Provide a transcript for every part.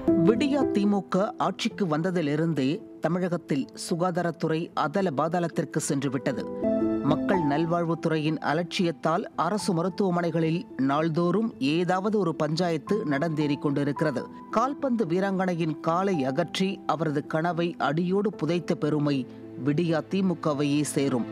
விடியா திமுக ஆட்சிக்கு வந்ததிலிருந்தே தமிழகத்தில் சுகாதாரத்துறை அதல பாதாளத்திற்கு சென்றுவிட்டது மக்கள் நல்வாழ்வுத்துறையின் அலட்சியத்தால் அரசு மருத்துவமனைகளில் நாள்தோறும் ஏதாவது ஒரு பஞ்சாயத்து நடந்தேறிக் கொண்டிருக்கிறது கால்பந்து வீராங்கனையின் காலை அகற்றி அவரது கனவை அடியோடு புதைத்த பெருமை விடியா திமுகவையே சேரும்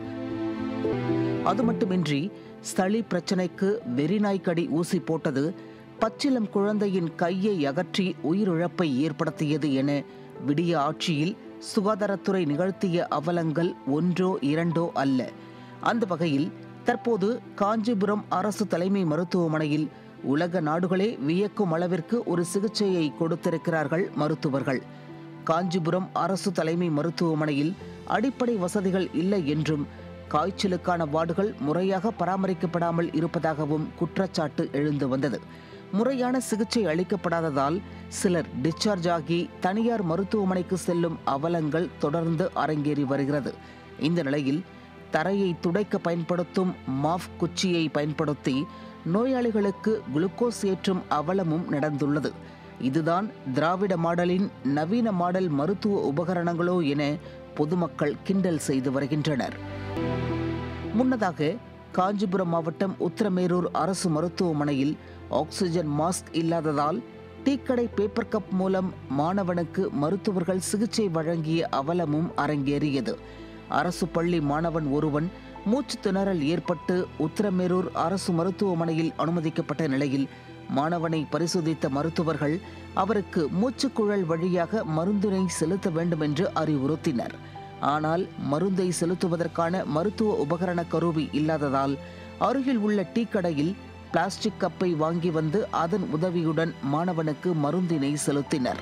அது மட்டுமின்றி ஸ்தளி பிரச்சனைக்கு வெறிநாய்க்கடி ஊசி போட்டது பச்சிலம் குழந்தையின் கையை அகற்றி உயிரிழப்பை ஏற்படுத்தியது என விடிய ஆட்சியில் சுகாதாரத்துறை நிகழ்த்திய அவலங்கள் ஒன்றோ இரண்டோ அல்ல அந்த வகையில் தற்போது காஞ்சிபுரம் அரசு தலைமை மருத்துவமனையில் உலக நாடுகளே வியக்கும் அளவிற்கு ஒரு சிகிச்சையை கொடுத்திருக்கிறார்கள் மருத்துவர்கள் காஞ்சிபுரம் அரசு தலைமை மருத்துவமனையில் அடிப்படை வசதிகள் இல்லை என்றும் காய்ச்சலுக்கான வார்டுகள் முறையாக பராமரிக்கப்படாமல் இருப்பதாகவும் குற்றச்சாட்டு எழுந்து வந்தது முறையான சிகிச்சை அளிக்கப்படாததால் சிலர் டிஸ்சார்ஜ் ஆகி தனியார் மருத்துவமனைக்கு செல்லும் அவலங்கள் தொடர்ந்து அரங்கேறி வருகிறது இந்த நிலையில் தரையை துடைக்க பயன்படுத்தும் மாஃப் குச்சியை பயன்படுத்தி நோயாளிகளுக்கு குளுக்கோஸ் ஏற்றும் அவலமும் நடந்துள்ளது இதுதான் திராவிட மாடலின் நவீன மாடல் மருத்துவ உபகரணங்களோ என பொதுமக்கள் கிண்டல் செய்து வருகின்றனர் முன்னதாக காஞ்சிபுரம் மாவட்டம் உத்திரமேரூர் அரசு மருத்துவமனையில் ஆக்சிஜன் மாஸ்க் இல்லாததால் டீக்கடை பேப்பர் கப் மூலம் மாணவனுக்கு மருத்துவர்கள் சிகிச்சை வழங்கிய அவலமும் அரங்கேறியது அரசு பள்ளி மாணவன் ஒருவன் மூச்சு திணறல் ஏற்பட்டு உத்திரமேரூர் அரசு மருத்துவமனையில் அனுமதிக்கப்பட்ட நிலையில் மாணவனை பரிசோதித்த மருத்துவர்கள் அவருக்கு மூச்சுக்குழல் வழியாக மருந்தினை செலுத்த வேண்டும் என்று அறிவுறுத்தினர் ஆனால் மருந்தை செலுத்துவதற்கான மருத்துவ உபகரண கருவி இல்லாததால் அருகில் உள்ள டீ கடையில் பிளாஸ்டிக் கப்பை வாங்கி வந்து அதன் உதவியுடன் மாணவனுக்கு மருந்தினை செலுத்தினர்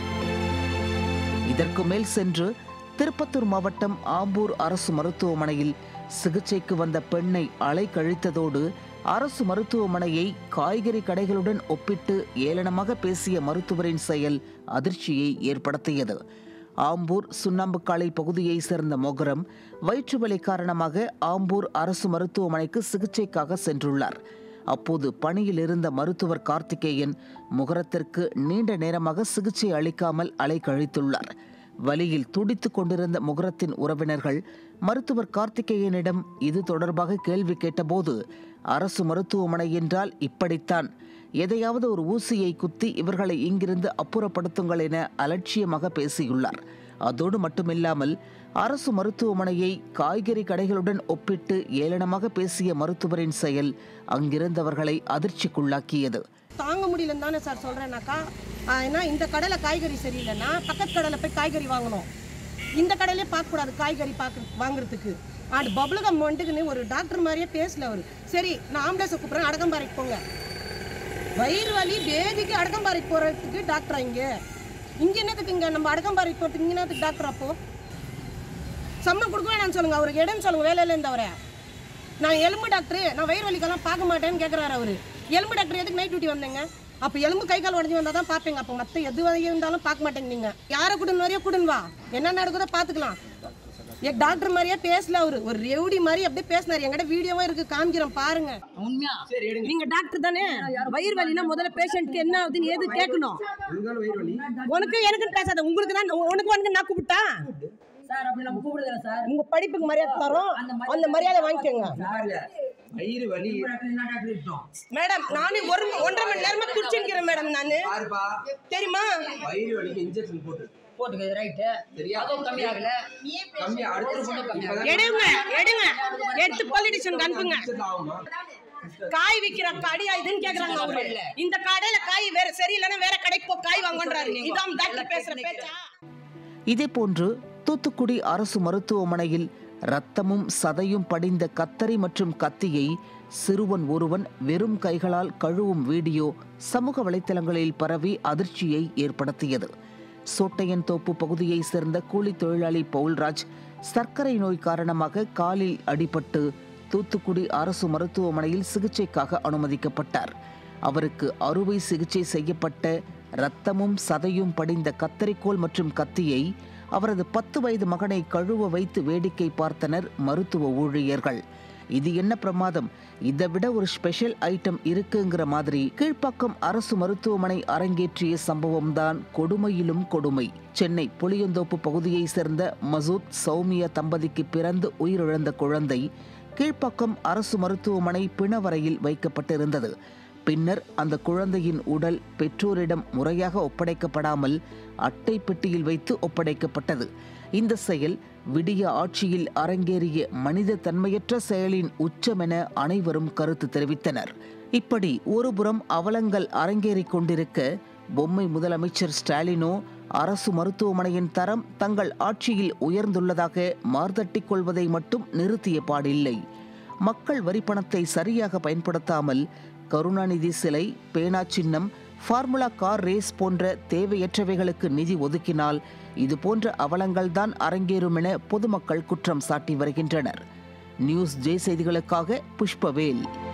இதற்கு மேல் சென்று திருப்பத்தூர் மாவட்டம் ஆம்பூர் அரசு மருத்துவமனையில் சிகிச்சைக்கு வந்த பெண்ணை அலைக்கழித்ததோடு அரசு மருத்துவமனையை காய்கறி கடைகளுடன் ஒப்பிட்டு ஏளனமாக பேசிய மருத்துவரின் செயல் அதிர்ச்சியை ஏற்படுத்தியது ஆம்பூர் சுண்ணாம்புக்காலை பகுதியைச் சேர்ந்த மொகரம் வயிற்றுவலி காரணமாக ஆம்பூர் அரசு மருத்துவமனைக்கு சிகிச்சைக்காக சென்றுள்ளார் அப்போது பணியில் இருந்த மருத்துவர் கார்த்திகேயன் முகரத்திற்கு நீண்ட நேரமாக சிகிச்சை அளிக்காமல் அலைக்கழித்துள்ளார் வலியில் துடித்துக் கொண்டிருந்த முகரத்தின் உறவினர்கள் மருத்துவர் கார்த்திகேயனிடம் இது தொடர்பாக கேள்வி கேட்டபோது அரசு மருத்துவமனை என்றால் இப்படித்தான் எதையாவது ஒரு ஊசியை குத்தி இவர்களை இங்கிருந்து அப்புறப்படுத்துங்கள் என அலட்சியமாக பேசியுள்ளார் அதோடு மட்டுமில்லாமல் அரசு மருத்துவமனையை காய்கறி கடைகளுடன் ஒப்பிட்டு ஏளனமாக பேசிய மருத்துவரின் செயல் அங்கிருந்தவர்களை அதிர்ச்சிக்குள்ளாக்கியது தாங்க முடியலன்னு தானே சார் சொல்கிறேன்னாக்கா ஏன்னா இந்த கடையில் காய்கறி சரியில்லைன்னா பக்கத்து கடையில் போய் காய்கறி வாங்கணும் இந்த கடையிலே பார்க்கக்கூடாது காய்கறி பார்க்க வாங்குறதுக்கு அண்ட் பபுளகம் வந்துக்குன்னு ஒரு டாக்டர் மாதிரியே பேசல அவர் சரி நான் ஆம்புலன்ஸை கூப்பிட்றேன் அடக்கம்பாறைக்கு போங்க வயிறு வலி பேபிக்கு அடக்கம்பாறைக்கு போகிறதுக்கு டாக்டரா இங்கே இங்கே என்னத்துக்கு இங்கே நம்ம அடக்கம்பாறைக்கு போகிறதுக்கு இங்கே என்னத்துக்கு டாக்டர் அப்போ சம்பளம் கொடுக்க வேணாம்னு சொல்லுங்க அவருக்கு இடம்னு சொல்லுங்க வேலையில இருந்தவரை நான் எலும்பு டாக்டர் நான் வயிறு வலிக்கெல்லாம் பார்க்க மாட்டேன்னு கேட்குறாரு அவரு எலும்பு டாக்டர் எதுக்கு நைட் டியூட்டி வந்தேங்க அப்போ எலும்பு கை கால் உடஞ்சி வந்தால் தான் பார்ப்பீங்க அப்போ மற்ற எது வரையும் இருந்தாலும் பார்க்க மாட்டேங்க நீங்கள் யாரை கூடன் வரையோ கூடன் வா என்ன நடக்குதோ பார்த்துக்கலாம் என் டாக்டர் மாதிரியே பேசல அவரு ஒரு ரெவுடி மாதிரி அப்படியே பேசினாரு என்கிட்ட வீடியோவும் இருக்கு காமிக்கிறோம் பாருங்க உண்மையா நீங்க டாக்டர் தானே வயிறு வலினா முதல்ல பேஷண்ட்க்கு என்ன ஆகுதுன்னு ஏது கேட்கணும் உனக்கு எனக்கு பேசாத உங்களுக்கு தான் உனக்கு உனக்கு நான் கூப்பிட்டா சார் அப்படி நம்ம கூப்பிடுதல சார் உங்க படிப்புக்கு மரியாதை தரோம் அந்த மரியாதை வாங்கிக்கோங்க வயிறு வலி என்ன டாக்டர் இருக்கட்டும் மேடம் நானே ஒரு ஒன்றரை மணி நேரமா குடிச்சிருக்கிறேன் மேடம் நானு பாருப்பா தெரியுமா வயிறு வலிக்கு இன்ஜெக்ஷன் போட்டு போட்டுக்க ரைட்டு சரியா? அதுவும் கம்மி ஆகல கம்மி அடுத்த எடுங்க எடுங்க எடுத்து பொலிட்டிஷன் அனுப்புங்க ஆகுமா காய் விக்கிற கடையா இதுன்னு கேக்குறாங்க அவரு இந்த கடையில காய் வேற சரியில்லைன்னா வேற கடைக்கு போ காய் வாங்கன்றாரு இதான் டாக்டர் பேசுற பேச்சா இதேபோன்று தூத்துக்குடி அரசு மருத்துவமனையில் இரத்தமும் சதையும் படிந்த கத்தரி மற்றும் கத்தியை சிறுவன் ஒருவன் வெறும் கைகளால் கழுவும் வீடியோ சமூக வலைத்தளங்களில் பரவி அதிர்ச்சியை ஏற்படுத்தியது சோட்டையன் தோப்பு பகுதியைச் சேர்ந்த கூலி தொழிலாளி பவுல்ராஜ் சர்க்கரை நோய் காரணமாக காலில் அடிபட்டு தூத்துக்குடி அரசு மருத்துவமனையில் சிகிச்சைக்காக அனுமதிக்கப்பட்டார் அவருக்கு அறுவை சிகிச்சை செய்யப்பட்ட இரத்தமும் சதையும் படிந்த கத்தரிக்கோல் மற்றும் கத்தியை அவரது பத்து வயது மகனை கழுவ வைத்து வேடிக்கை பார்த்தனர் மருத்துவ ஊழியர்கள் இது என்ன பிரமாதம் இதை விட ஒரு ஸ்பெஷல் ஐட்டம் இருக்குங்கிற மாதிரி கீழ்ப்பாக்கம் அரசு மருத்துவமனை அரங்கேற்றிய சம்பவம் தான் கொடுமையிலும் கொடுமை சென்னை புளியந்தோப்பு பகுதியைச் சேர்ந்த மசூத் சௌமியா தம்பதிக்கு பிறந்து உயிரிழந்த குழந்தை கீழ்ப்பாக்கம் அரசு மருத்துவமனை பிணவரையில் வைக்கப்பட்டிருந்தது பின்னர் அந்த குழந்தையின் உடல் பெற்றோரிடம் முறையாக ஒப்படைக்கப்படாமல் அட்டை பெட்டியில் வைத்து ஒப்படைக்கப்பட்டது இந்த செயல் விடிய ஆட்சியில் அரங்கேறிய மனித தன்மையற்ற செயலின் உச்சமென அனைவரும் கருத்து தெரிவித்தனர் இப்படி ஒருபுறம் அவலங்கள் அரங்கேறிக் கொண்டிருக்க பொம்மை முதலமைச்சர் ஸ்டாலினோ அரசு மருத்துவமனையின் தரம் தங்கள் ஆட்சியில் உயர்ந்துள்ளதாக மார்தட்டிக் கொள்வதை மட்டும் நிறுத்திய பாடில்லை மக்கள் வரிப்பணத்தை சரியாக பயன்படுத்தாமல் கருணாநிதி சிலை பேனா சின்னம் ஃபார்முலா கார் ரேஸ் போன்ற தேவையற்றவைகளுக்கு நிதி ஒதுக்கினால் இது போன்ற அவலங்கள்தான் அரங்கேறும் என பொதுமக்கள் குற்றம் சாட்டி வருகின்றனர் நியூஸ் ஜே செய்திகளுக்காக புஷ்பவேல்